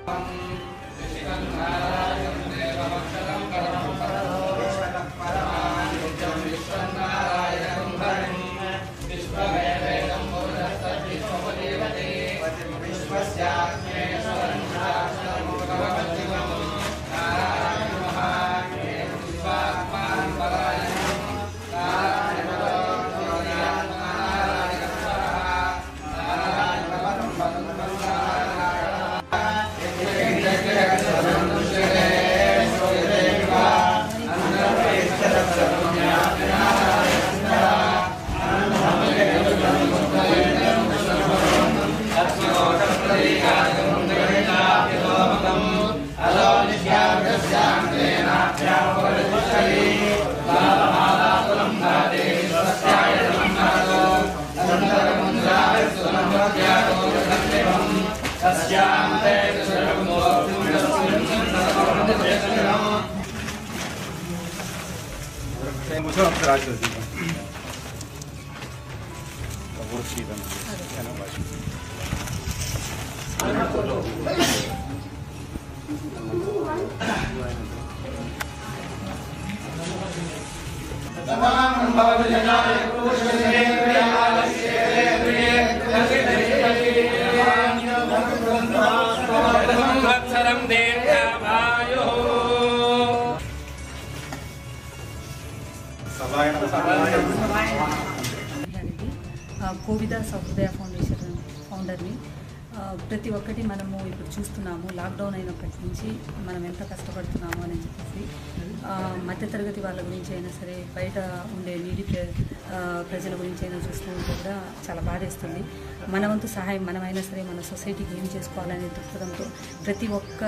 무슨 앞에 아시죠 지금? 모르시던 하나 마시고. సంవత్సరం దీర్ఘమాయు సభాయన గారికి ఆ, కోవిద సహృదయ ఫౌండేషన్ ఫౌండర్ని ఆ, ప్రతి ఒక్కటి మనము ఇప్పుడు చూస్తున్నాము లాక్డౌన్ అయినప్పటి నుంచి మనం ఎంత కష్టపడుతున్నాము అని చెప్పేసి ఆ, మధ్యతరగతి వాళ్ళ గురించి అయినా సరే బయట ఉండే నీడి ప్ర ఆ, ప్రజల గురించి అయినా చూస్తూ ఉంటే కూడా చాలా బాధేస్తుంది మన వంతు సహాయం మనమైనా సరే మన సొసైటీకి ఏం చేసుకోవాలనే దృక్పథంతో ప్రతి ఒక్క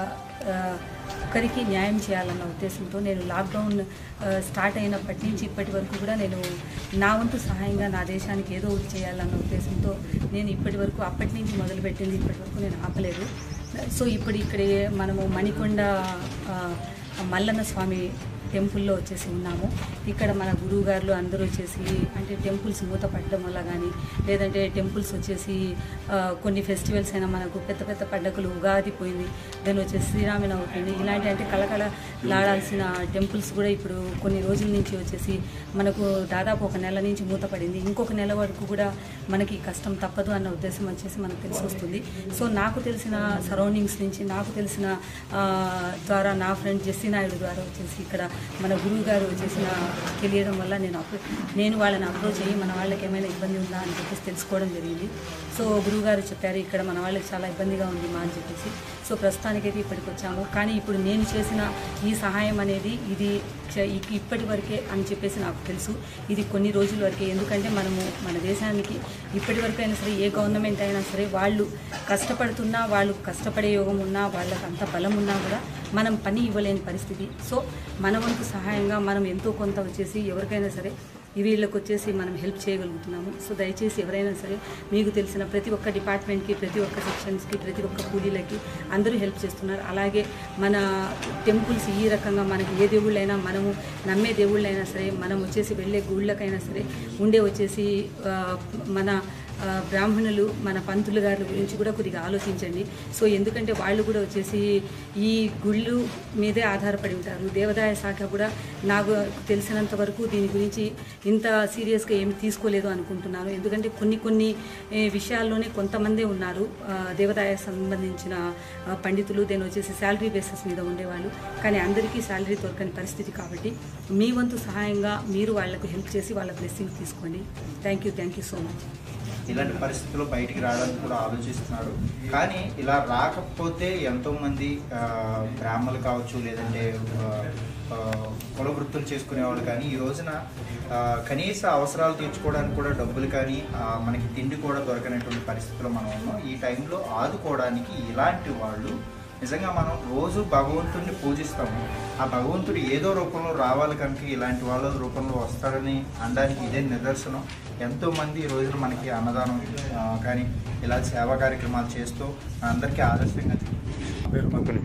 ఆ, ఒక్కరికి న్యాయం చేయాలన్న ఉద్దేశంతో నేను లాక్డౌన్ ఆ, స్టార్ట్ అయినప్పటి నుంచి ఇప్పటి వరకు కూడా నేను నా వంతు సహాయంగా నా దేశానికి ఏదో ఒకటి చేయాలన్న ఉద్దేశంతో నేను ఇప్పటి వరకు అప్పటి నుంచి మొదలుపెట్టింది ఇప్పటి వరకు నేను ఆపలేదు సో ఇప్పుడు ఇక్కడ మనము మణికొండ ఆ, మల్లన్న స్వామి టెంపుల్లో వచ్చేసి ఉన్నాము ఇక్కడ మన గురువు గారులు అందరూ వచ్చేసి అంటే టెంపుల్స్ మూతపడడం వల్ల కానీ లేదంటే టెంపుల్స్ వచ్చేసి ఆ, కొన్ని ఫెస్టివల్స్ అయినా మనకు పెద్ద పెద్ద పండగలు ఉగాది పోయింది దాని వచ్చేసి శ్రీరామనవమి పోయింది ఇలాంటి అంటే కళకళలాడాల్సిన టెంపుల్స్ కూడా ఇప్పుడు కొన్ని రోజుల నుంచి వచ్చేసి మనకు దాదాపు ఒక నెల నుంచి మూతపడింది ఇంకొక నెల వరకు కూడా మనకి కష్టం తప్పదు అన్న ఉద్దేశం వచ్చేసి మనకు తెలిసి వస్తుంది సో నాకు తెలిసిన సరౌండింగ్స్ నుంచి నాకు తెలిసిన ఆ, ద్వారా నా ఫ్రెండ్ జెస్సీ నాయుడు ద్వారా వచ్చేసి ఇక్కడ మన గురువు గారు వచ్చేసి నా తెలియడం వల్ల నేను అప్రో నేను వాళ్ళని అప్రోచ్ అయ్యి మన వాళ్ళకి ఏమైనా ఇబ్బంది ఉందా అని చెప్పేసి తెలుసుకోవడం జరిగింది సో గురువు గారు చెప్పారు ఇక్కడ మన వాళ్ళకి చాలా ఇబ్బందిగా ఉంది మా అని చెప్పేసి సో ప్రస్తుతానికైతే ఇప్పటికి వచ్చాము కానీ ఇప్పుడు నేను చేసిన ఈ సహాయం అనేది ఇది చ- ఇ- ఇప్పటి వరకే అని చెప్పేసి నాకు తెలుసు ఇది కొన్ని రోజుల వరకే ఎందుకంటే మనము మన దేశానికి ఇప్పటి వరకు అయినా సరే ఏ గవర్నమెంట్ అయినా సరే వాళ్ళు కష్టపడుతున్నా వాళ్ళు కష్టపడే యోగం ఉన్నా వాళ్ళకి అంత బలం ఉన్నా కూడా మనం పని ఇవ్వలేని పరిస్థితి సో మన వంతు సహాయంగా మనం ఎంతో కొంత వచ్చేసి ఎవరికైనా సరే ఈ వీళ్ళకి వచ్చేసి మనం హెల్ప్ చేయగలుగుతున్నాము సో దయచేసి ఎవరైనా సరే మీకు తెలిసిన ప్రతి ఒక్క డిపార్ట్మెంట్కి ప్రతి ఒక్క సెక్షన్స్కి ప్రతి ఒక్క కూలీలకి అందరూ హెల్ప్ చేస్తున్నారు అలాగే మన టెంపుల్స్ ఈ రకంగా మనకి ఏ దేవుళ్ళైనా మనము నమ్మే దేవుళ్ళైనా సరే మనం వచ్చేసి వెళ్ళే గుళ్ళకైనా సరే ఉండే వచ్చేసి ఆ, మన ఆ, బ్రాహ్మణులు మన పంతులు గారి గురించి కూడా కొద్దిగా ఆలోచించండి సో ఎందుకంటే వాళ్ళు కూడా వచ్చేసి ఈ గుళ్ళు మీదే ఆధారపడి ఉంటారు దేవాదాయ శాఖ కూడా నాకు తెలిసినంత వరకు దీని గురించి ఇంత సీరియస్గా ఏమి తీసుకోలేదు అనుకుంటున్నాను ఎందుకంటే కొన్ని కొన్ని ఏ, విషయాల్లోనే కొంతమందే ఉన్నారు ఆ, దేవాదాయ సంబంధించిన ఆ, పండితులు దీని వచ్చేసి శాలరీ బేసిస్ మీద ఉండేవాళ్ళు కానీ అందరికీ శాలరీ దొరకని పరిస్థితి కాబట్టి మీ వంతు సహాయంగా మీరు వాళ్ళకు హెల్ప్ చేసి వాళ్ళ బ్లెస్సింగ్ తీసుకోండి thank you thank you so much ఇలాంటి పరిస్థితుల్లో బయటికి రావడానికి కూడా ఆలోచిస్తున్నారు కానీ ఇలా రాకపోతే ఎంతో మంది ఆ, బ్రాహ్మణులు కావచ్చు లేదంటే ఆ, ఆ, కుల వృత్తులు చేసుకునే వాళ్ళు కానీ ఈ రోజున ఆ, కనీస అవసరాలు తీర్చుకోవడానికి కూడా డబ్బులు కానీ ఆ, మనకి తిండి కూడా దొరకనటువంటి పరిస్థితుల్లో మనం ఉన్నాం ఈ టైంలో ఆదుకోవడానికి ఇలాంటి వాళ్ళు నిజంగా మనం రోజు భగవంతుడిని పూజిస్తాము ఆ భగవంతుడు ఏదో రూపంలో రావాలి కనుక ఇలాంటి వాళ్ళ రూపంలో వస్తాడని అనడానికి ఇదే నిదర్శనం ఎంతో మంది ఈ రోజున మనకి అన్నదానం ఆ, కానీ ఇలా సేవా కార్యక్రమాలు చేస్తూ అందరికీ ఆదర్శంగా నా పేరు మధు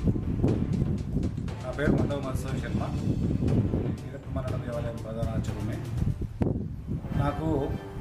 నా పేరు మధవ్ మత్సవ్ శర్మ ఇరట్టుమరణ దేవాలయం ప్రధాన ఆచార్యుని నాకు